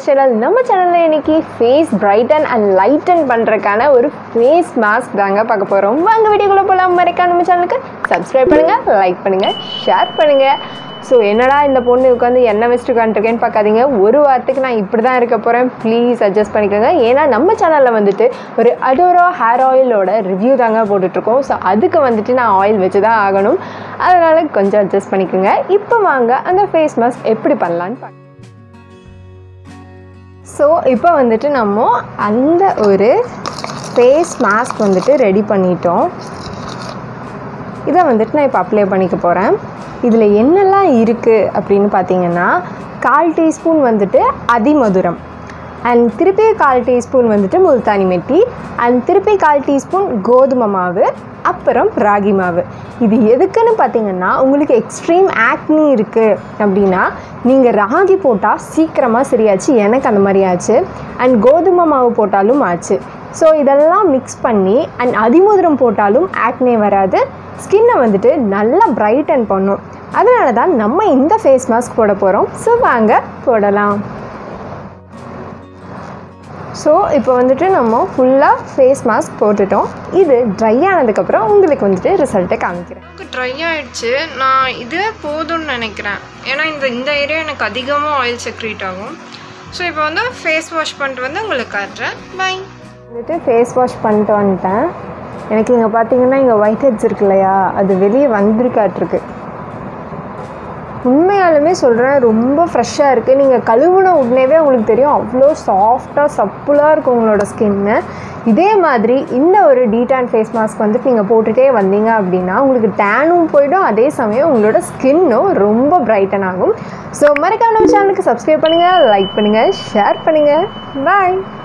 hair channel நம்ம சேனலில் இன்னைக்கு ஃபேஸ் பிரைட்டன் அண்ட் லைட்டன் பண்ணுறதுக்கான ஒரு ஃபேஸ் மாஸ்க் தாங்க பார்க்க போகிறோம் வாங்க வீடியோக்குள்ளே போகலாம் மறைக்காம நம்ம சேனலுக்கு சப்ஸ்கிரைப் பண்ணுங்கள் லைக் பண்ணுங்கள் ஷேர் பண்ணுங்கள் ஸோ என்னடா இந்த பொண்ணு உட்காந்து என்ன வச்சுட்டு உட்காந்துருக்கேன்னு பார்க்காதீங்க ஒரு வாரத்துக்கு நான் இப்படி தான் இருக்க போகிறேன் ப்ளீஸ் அட்ஜஸ்ட் பண்ணிக்கோங்க ஏன்னா நம்ம சேனலில் வந்துட்டு ஒரு அடோரா ஹேர் ஆயிலோட ரிவ்யூ தாங்க போட்டுட்ருக்கோம் ஸோ அதுக்கு வந்துட்டு நான் ஆயில் வச்சு தான் ஆகணும் அதனால் கொஞ்சம் அட்ஜஸ்ட் பண்ணிக்கோங்க இப்போ வாங்க அந்த ஃபேஸ் மாஸ்க் எப்படி பண்ணலான்னு பார்க்கலாம் ஸோ இப்போ வந்துட்டு நம்ம அந்த ஒரு ஃபேஸ் மாஸ்க் வந்துட்டு ரெடி பண்ணிட்டோம் இதை வந்துட்டு நான் இப்போ அப்ளை பண்ணிக்க போகிறேன் இதில் என்னெல்லாம் இருக்குது அப்படின்னு பார்த்தீங்கன்னா கால் டீஸ்பூன் வந்துட்டு அதிமதுரம் அண்ட் திருப்பி கால் டீஸ்பூன் வந்துட்டு முல்தானி மெட்டி அண்ட் திருப்பி கால் டீஸ்பூன் கோதுமை மாவு அப்புறம் ராகி மாவு இது எதுக்குன்னு பார்த்தீங்கன்னா உங்களுக்கு எக்ஸ்ட்ரீம் ஆக்னி இருக்குது அப்படின்னா நீங்கள் ராகி போட்டால் சீக்கிரமாக சரியாச்சு எனக்கு அந்த மாதிரி ஆச்சு அண்ட் கோதுமை மாவு போட்டாலும் ஆச்சு ஸோ இதெல்லாம் மிக்ஸ் பண்ணி அண்ட் அதிமதுரம் போட்டாலும் ஆக்னே வராது ஸ்கின்னை வந்துட்டு நல்லா பிரைட்டன் பண்ணும் அதனால தான் நம்ம இந்த ஃபேஸ் மாஸ்க் போட போகிறோம் ஸோ வாங்க போடலாம் ஸோ இப்போ வந்துட்டு நம்ம ஃபுல்லாக ஃபேஸ் மாஸ்க் போட்டுட்டோம் இது ட்ரை ஆனதுக்கப்புறம் உங்களுக்கு வந்துட்டு ரிசல்ட்டை காமிக்கிறேன் எனக்கு ட்ரை ஆயிடுச்சு நான் இதுவே போதும்னு நினைக்கிறேன் ஏன்னா இந்த இந்த ஏரியா எனக்கு அதிகமாக ஆயில் செக்ரேட் ஆகும் ஸோ இப்போ வந்து ஃபேஸ் வாஷ் பண்ணிட்டு வந்து உங்களுக்கு காட்டுறேன் பை வந்துட்டு ஃபேஸ் வாஷ் பண்ணிட்டு வந்துட்டேன் எனக்கு இங்கே பார்த்தீங்கன்னா இங்கே ஒயிட் ஹெட்ஸ் இருக்கு இல்லையா அது வெளியே வந்திருக்காட்டிருக்கு உண்மையாலுமே சொல்கிறேன் ரொம்ப ஃப்ரெஷ்ஷாக இருக்குது நீங்கள் கழுவுன உடனேவே உங்களுக்கு தெரியும் அவ்வளோ சாஃப்டாக சப்புலாக இருக்கும் உங்களோட ஸ்கின்னு இதே மாதிரி இந்த ஒரு டீடான் ஃபேஸ் மாஸ்க் வந்துட்டு நீங்கள் போட்டுகிட்டே வந்தீங்க அப்படின்னா உங்களுக்கு டேனும் போயிடும் அதே சமயம் உங்களோட ஸ்கின்னும் ரொம்ப பிரைட்டன் ஆகும் ஸோ மறக்காம நம்ம சேனலுக்கு சப்ஸ்கிரைப் பண்ணுங்கள் லைக் பண்ணுங்கள் ஷேர் பண்ணுங்கள் பாய்